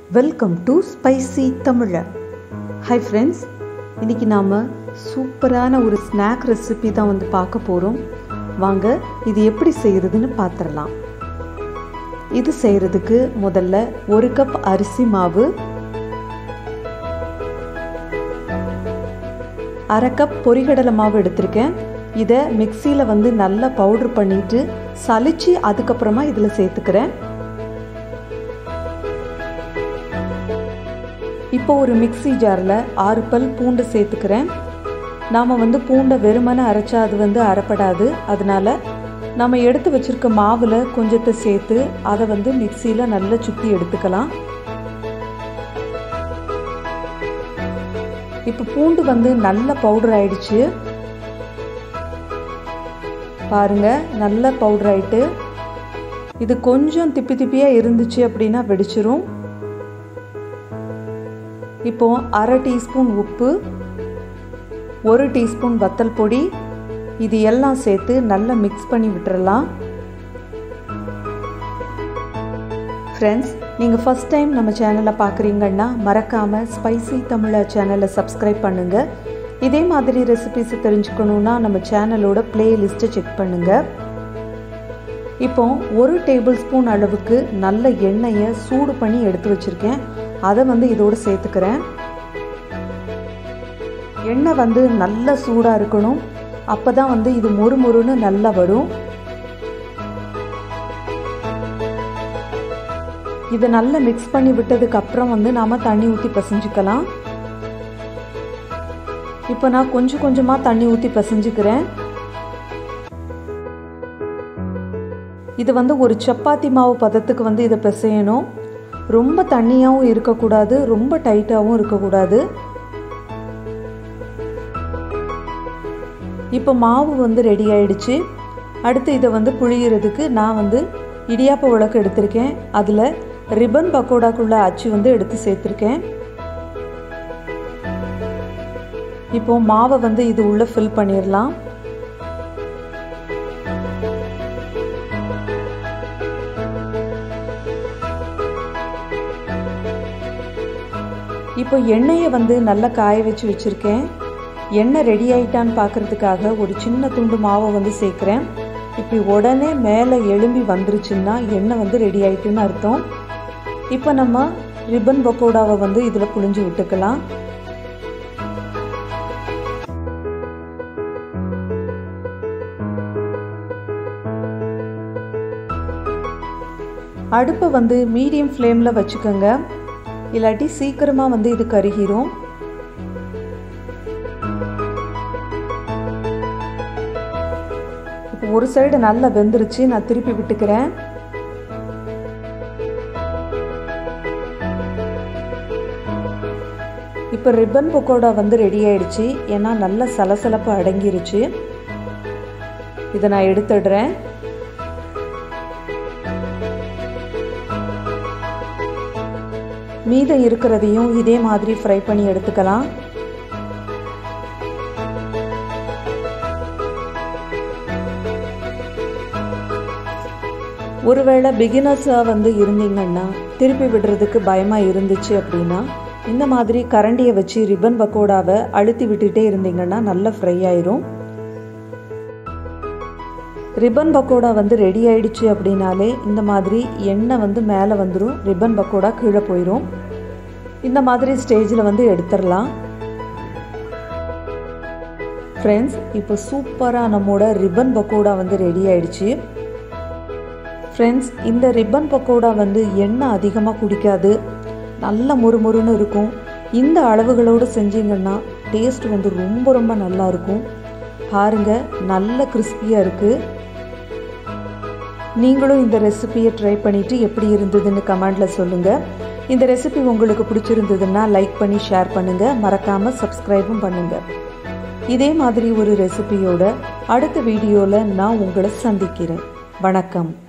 welcome to spicy Tamizhar hi friends இன்றைக்கி நாம் சூப்பரான ஒரு ஸ்நாக் ரெசிபி தான் வந்து பார்க்க போகிறோம் வாங்க இது எப்படி செய்கிறதுன்னு பார்த்துடலாம் இது செய்கிறதுக்கு முதல்ல ஒரு கப் அரிசி மாவு அரை கப் பொரிகடலை மாவு எடுத்திருக்கேன் இதை மிக்சியில் வந்து நல்லா பவுட்ரு பண்ணிவிட்டு சலிச்சு அதுக்கப்புறமா இதில் சேர்த்துக்கிறேன் இப்போ ஒரு மிக்சி ஜாரில் ஆறு பல் பூண்டு சேர்த்துக்கிறேன் நாம் வந்து பூண்டை வெறுமனை அரைச்சா அது வந்து அரைப்படாது அதனால் நம்ம எடுத்து வச்சுருக்க மாவில் கொஞ்சத்தை சேர்த்து அதை வந்து மிக்சியில் நல்லா சுற்றி எடுத்துக்கலாம் இப்போ பூண்டு வந்து நல்ல பவுடர் ஆயிடுச்சு பாருங்க நல்ல பவுடர் ஆயிட்டு இது கொஞ்சம் திப்பி திப்பியாக இருந்துச்சு அப்படின்னா வெடிச்சிரும் இப்போ அரை டீஸ்பூன் உப்பு ஒரு டீஸ்பூன் வத்தல் பொடி இது எல்லாம் சேர்த்து நல்லா மிக்ஸ் பண்ணி விட்டுறலாம் ஃப்ரெண்ட்ஸ் நீங்கள் ஃபஸ்ட் டைம் நம்ம சேனலை பார்க்குறீங்கன்னா மறக்காமல் ஸ்பைசி தமிழா சேனலை சப்ஸ்கிரைப் பண்ணுங்கள் இதே மாதிரி ரெசிபிஸ் தெரிஞ்சுக்கணுன்னா நம்ம சேனலோட பிளேலிஸ்ட்டை செக் பண்ணுங்கள் இப்போ ஒரு டேபிள் ஸ்பூன் அளவுக்கு நல்ல எண்ணெயை சூடு பண்ணி எடுத்து வச்சுருக்கேன் அதை வந்து இதோடு சேர்த்துக்கிறேன் எண்ணெய் வந்து நல்ல சூடாக இருக்கணும் அப்போ தான் வந்து இது மொறு மொறுன்னு நல்லா வரும் இதை நல்லா மிக்ஸ் பண்ணி விட்டதுக்கு அப்புறம் வந்து நாம் தண்ணி ஊற்றி பசைஞ்சுக்கலாம் இப்போ நான் கொஞ்சம் கொஞ்சமாக தண்ணி ஊற்றி பசைஞ்சுக்கிறேன் இது வந்து ஒரு சப்பாத்தி மாவு பதத்துக்கு வந்து இதை பிசையணும் ரொம்ப தண்ணியாகவும் இருக்கக்கூடாது ரொம்ப டைட்டாகவும் இருக்கக்கூடாது இப்போ மாவு வந்து ரெடி ஆயிடுச்சு அடுத்து இதை வந்து புழிகிறதுக்கு நான் வந்து இடியாப்ப உலக்கு எடுத்திருக்கேன் அதில் ரிப்பன் பக்கோடாக்குள்ள அச்சு வந்து எடுத்து சேர்த்துருக்கேன் இப்போ மாவை வந்து இது உள்ளே ஃபில் பண்ணிடலாம் இப்போ எண்ணெயை வந்து நல்லா காய வச்சு வச்சுருக்கேன் எண்ணெய் ரெடி ஆயிட்டான்னு பார்க்குறதுக்காக ஒரு சின்ன துண்டு மாவை வந்து சேர்க்குறேன் இப்படி உடனே மேலே எழும்பி வந்துருச்சுன்னா எண்ணெய் வந்து ரெடி ஆயிட்டுன்னு அர்த்தம் இப்போ நம்ம ரிப்பன் பக்கோடாவை வந்து இதில் புழிஞ்சு விட்டுக்கலாம் அடுப்பை வந்து மீடியம் ஃப்ளேமில் வச்சுக்கோங்க இல்லாட்டி சீக்கிரமாக வந்து இது கருகிரும் இப்போ ஒரு சைடு நல்லா வெந்துருச்சு நான் திருப்பி விட்டுக்கிறேன் இப்போ ரிப்பன் பக்கோடா வந்து ரெடி ஆயிடுச்சு ஏன்னா நல்ல சலசலப்பு அடங்கிருச்சு இதை நான் எடுத்துடுறேன் மீதம் இருக்கிறதையும் இதே மாதிரி ஃப்ரை பண்ணி எடுத்துக்கலாம் ஒருவேளை பிகினர்ஸாக வந்து இருந்தீங்கன்னா திருப்பி விடுறதுக்கு பயமாக இருந்துச்சு அப்படின்னா இந்த மாதிரி கரண்டியை வச்சு ரிப்பன் பக்கோடாவை அழுத்தி விட்டுட்டே இருந்தீங்கன்னா நல்லா ஃப்ரை ஆயிரும் ரிப்பன் பக்கோடா வந்து ரெடி ஆயிடுச்சு அப்படின்னாலே இந்த மாதிரி எண்ணெய் வந்து மேலே வந்துடும் ரிப்பன் பக்கோடா கீழே போயிடும் இந்த மாதிரி ஸ்டேஜில் வந்து எடுத்துடலாம் ஃப்ரெண்ட்ஸ் இப்போ சூப்பராக நம்மோட ரிப்பன் பக்கோடா வந்து ரெடி ஆயிடுச்சு ஃப்ரெண்ட்ஸ் இந்த ரிப்பன் பக்கோடா வந்து எண்ணெய் அதிகமாக குடிக்காது நல்ல முறுமுறுன்னு இருக்கும் இந்த அளவுகளோடு செஞ்சீங்கன்னா டேஸ்ட் வந்து ரொம்ப ரொம்ப நல்லா இருக்கும் பாருங்க நல்ல கிறிஸ்பியாக இருக்குது நீங்களும் இந்த ரெசிபியை ட்ரை பண்ணிவிட்டு எப்படி இருந்ததுன்னு கமெண்டில் சொல்லுங்கள் இந்த ரெசிபி உங்களுக்கு பிடிச்சிருந்ததுன்னா லைக் பண்ணி ஷேர் பண்ணுங்கள் மறக்காமல் சப்ஸ்கிரைபும் பண்ணுங்கள் இதே மாதிரி ஒரு ரெசிபியோட அடுத்த வீடியோவில் நான் உங்களை சந்திக்கிறேன் வணக்கம்